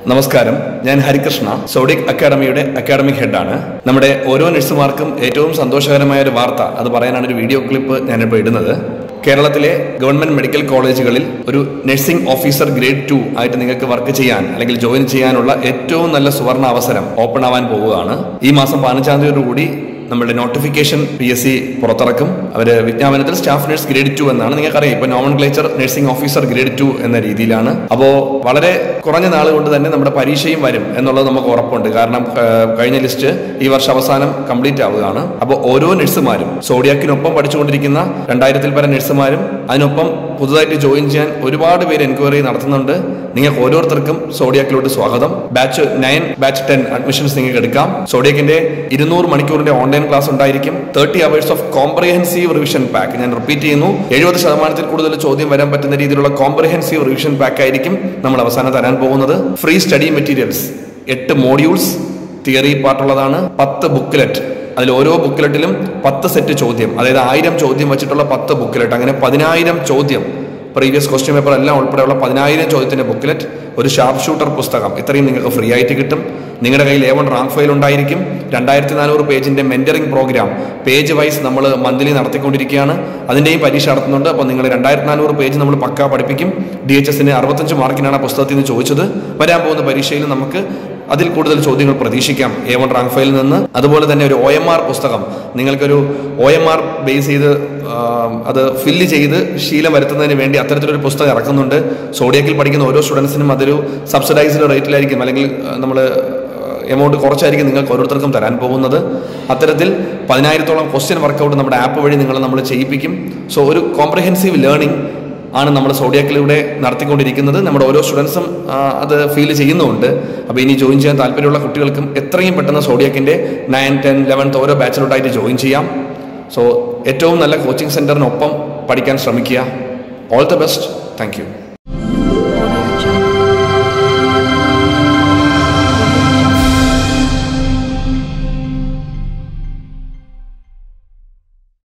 നമസ്കാരം ഞാൻ ഹരികൃഷ്ണ സോഡിക് അക്കാഡമിയുടെ അക്കാഡമിക് ഹെഡാണ് നമ്മുടെ ഓരോ നഴ്സുമാർക്കും ഏറ്റവും സന്തോഷകരമായ ഒരു വാർത്ത അത് പറയാനാണ് ഒരു വീഡിയോ ക്ലിപ്പ് ഞാനിപ്പോൾ ഇടുന്നത് കേരളത്തിലെ ഗവൺമെന്റ് മെഡിക്കൽ കോളേജുകളിൽ ഒരു നഴ്സിംഗ് ഓഫീസർ ഗ്രേഡ് ടു ആയിട്ട് നിങ്ങൾക്ക് വർക്ക് ചെയ്യാൻ അല്ലെങ്കിൽ ജോയിൻ ചെയ്യാനുള്ള ഏറ്റവും നല്ല സുവർണ അവസരം ഓപ്പൺ ആവാൻ പോവുകയാണ് ഈ മാസം പതിനഞ്ചാം തീയതിയോടുകൂടി നമ്മുടെ നോട്ടിഫിക്കേഷൻ പി എസ് സി പുറത്തിറക്കും അവർ വിജ്ഞാപനത്തിൽ സ്റ്റാഫ് നഴ്സ് ഗ്രേഡ് ടു എന്നാണ് നിങ്ങൾക്കറിയാം ഇപ്പൊ nomenclature nursing officer grade two എന്ന രീതിയിലാണ് അപ്പോൾ വളരെ കുറഞ്ഞ നാൾ കൊണ്ട് തന്നെ നമ്മുടെ പരീക്ഷയും വരും എന്നുള്ളത് നമുക്ക് ഉറപ്പുണ്ട് കാരണം ആ, കഴിഞ്ഞ ലിസ്റ്റ് ഈ വർഷം അവസാനം കംപ്ലീറ്റ് ആവുകയാണ് അപ്പോൾ ഓരോ നഴ്സുമാരും സോഡിയാക്കിനൊപ്പം പഠിച്ചുകൊണ്ടിരിക്കുന്ന രണ്ടായിരത്തിൽ പരം നഴ്സുമാരും അതിനൊപ്പം പുതുതായിട്ട് ജോയിൻ ചെയ്യാൻ ഒരുപാട് പേര് എൻക്വയറി നടത്തുന്നുണ്ട് നിങ്ങൾക്ക് ഓരോരുത്തർക്കും സോഡിയാക്കിലോട്ട് സ്വാഗതം batch nine batch ten admissions നിങ്ങൾക്ക് എടുക്കാം സോഡിയാക്കിന്റെ ഇരുന്നൂറ് മണിക്കൂറിന്റെ ഓൺലൈൻ ക്ലാസ് ഉണ്ടായിരിക്കും thirty hours of comprehensive revision pack ഞാൻ റിപ്പീറ്റ് ചെയ്യുന്നു എഴുപത് ശതമാനത്തിൽ കൂടുതൽ ചോദ്യം വരാൻ പറ്റുന്ന രീതിയിലുള്ള കോംപ്രഹെൻസീവ് റിവിഷൻ പാക്ക് ആയിരിക്കും നമ്മൾ അവസാനം തരാൻ പോകുന്നത് ഫ്രീ സ്റ്റഡി മെറ്റീരിയൽസ് എട്ട് മോഡ്യൂൾസ് തിയറി പാർട്ടുള്ളതാണ് പത്ത് ബുക്ക്ലെറ്റ് അതിൽ ഓരോ ബുക്ക്ലെറ്റിലും പത്ത് സെറ്റ് ചോദ്യം അതായത് ആയിരം ചോദ്യം വെച്ചിട്ടുള്ള പത്ത് ബുക്ക്ലെറ്റ് അങ്ങനെ പതിനായിരം ചോദ്യം പ്രീവിയസ് ക്വസ്റ്റ്യൻ പേപ്പർ എല്ലാം ഉൾപ്പെടെയുള്ള പതിനായിരം ചോദ്യത്തിന്റെ ബുക്ക്ലെറ്റ് ഒരു ഷാർപ്പ് ഷൂട്ടർ പുസ്തകം ഇത്രയും നിങ്ങൾക്ക് ഫ്രീ ആയിട്ട് കിട്ടും നിങ്ങളുടെ കയ്യിൽ എ വൺ റാങ്ക് ഫയൽ ഉണ്ടായിരിക്കും രണ്ടായിരത്തി നാനൂറ് പേജിന്റെ മെന്ററിംഗ് പ്രോഗ്രാം പേജ് വൈസ് നമ്മൾ മന്ത്ലി നടത്തിക്കൊണ്ടിരിക്കുകയാണ് അതിന്റെയും പരീക്ഷ നടത്തുന്നുണ്ട് അപ്പോൾ നിങ്ങൾ രണ്ടായിരത്തി നാനൂറ് പേജ് നമ്മൾ പക്ക പഠിപ്പിക്കും ഡി എച്ച് എസിന് അറുപത്തഞ്ച് മാർക്കിനാണ് ആ പുസ്തകത്തിൽ നിന്ന് ചോദിച്ചത് വരാൻ പോകുന്ന പരീക്ഷയിൽ നമുക്ക് അതിൽ കൂടുതൽ ചോദ്യങ്ങൾ പ്രതീക്ഷിക്കാം എ വൺ റാങ്ക് ഫയലിൽ നിന്ന് അതുപോലെ തന്നെ ഒരു ഒ എം ആർ പുസ്തകം നിങ്ങൾക്കൊരു ഒ എം ആർ ബേസ് ചെയ്ത് ആ, അത് ഫില്ല് ചെയ്ത് ശീലം വരുത്തുന്നതിന് വേണ്ടി അത്തരത്തിലൊരു പുസ്തകം ഇറക്കുന്നുണ്ട് സോഡിയക്കിൽ പഠിക്കുന്ന ഓരോ സ്റ്റുഡൻസിനും അതൊരു സബ്സിഡൈസ്ഡ് റേറ്റിലായിരിക്കും അല്ലെങ്കിൽ നമ്മൾ എമൗണ്ട് കുറച്ചായിരിക്കും നിങ്ങൾക്ക് ഓരോരുത്തർക്കും തരാൻ പോകുന്നത് അത്തരത്തിൽ പതിനായിരത്തോളം ക്വസ്റ്റ്യൻ വർക്കൗട്ട് നമ്മുടെ ആപ്പ് വഴി നിങ്ങൾ നമ്മൾ ചെയ്യിപ്പിക്കും സോ ഒരു കോംപ്രഹെൻസീവ് ലേണിംഗ് ആണ് നമ്മൾ സോഡിയാക്കിലൂടെ നടത്തിക്കൊണ്ടിരിക്കുന്നത് നമ്മുടെ ഓരോ സ്റ്റുഡൻസും അത് ഫീൽ ചെയ്യുന്നുമുണ്ട് അപ്പോൾ ഇനി ജോയിൻ ചെയ്യാൻ താല്പര്യമുള്ള കുട്ടികൾക്കും എത്രയും പെട്ടെന്ന് സോഡിയാക്കിൻ്റെ നയൻ ടെൻ ലെവൻത്ത് ഓരോ ബാച്ചിലോട്ടായിട്ട് ജോയിൻ ചെയ്യാം സോ ഏറ്റവും നല്ല കോച്ചിങ് സെൻറ്ററിനൊപ്പം പഠിക്കാൻ ശ്രമിക്കുക all the best thank U